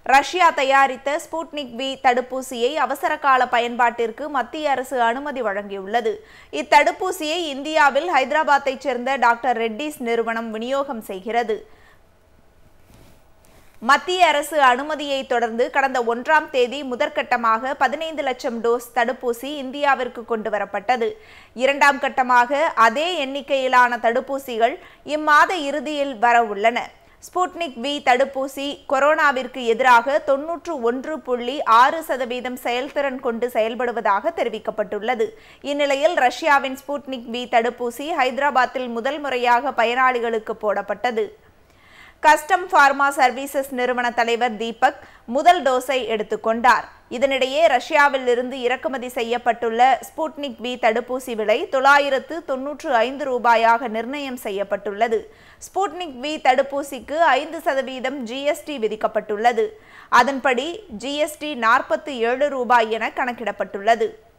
Russia தயாரித்த Sputnik V தடுப்பூசியை அவசர கால பயன்பாட்டிற்கு மத்திய அரசு அனுமதி வழங்கியுள்ளது இத்தடுப்பூசியை இந்தியாவில் ஹைதராபாத்தைச் சேர்ந்த டாக்டர் ரெட்டிஸ் நிறுவனம் விநியோகம் செய்கிறது மத்திய அரசு அனுமதியை தொடர்ந்து கடந்த ஒன்றாம் தேதி முதற்கட்டமாக பதினைந்து லட்சம் டோஸ் தடுப்பூசி இந்தியாவிற்கு கொண்டு வரப்பட்டது இரண்டாம் கட்டமாக அதே எண்ணிக்கையிலான தடுப்பூசிகள் இம்மாத இறுதியில் வர உள்ளன ஸ்புட்னிக் வி தடுப்பூசி கொரோனாவிற்கு எதிராக தொன்னூற்று ஒன்று புள்ளி ஆறு சதவீதம் செயல்திறன் கொண்டு செயல்படுவதாக தெரிவிக்கப்பட்டுள்ளது இந்நிலையில் ரஷ்யாவின் ஸ்புட்னிக் வி தடுப்பூசி ஹைதராபாத்தில் முதல் முறையாக பயனாளிகளுக்கு போடப்பட்டது கஸ்டம் ஃபார்மா சர்வீசஸ் நிறுவன தலைவர் தீபக் முதல் டோஸை எடுத்துக்கொண்டார் இதனிடையே ரஷ்யாவில் இருந்து இறக்குமதி செய்யப்பட்டுள்ள ஸ்புட்னிக் வி தடுப்பூசி விலை தொள்ளாயிரத்து தொன்னூற்று ஐந்து ரூபாயாக நிர்ணயம் செய்யப்பட்டுள்ளது ஸ்புட்னிக் வி தடுப்பூசிக்கு ஐந்து சதவீதம் ஜிஎஸ்டி விதிக்கப்பட்டுள்ளது அதன்படி ஜிஎஸ்டி நாற்பத்தி ஏழு ரூபாய் என கணக்கிடப்பட்டுள்ளது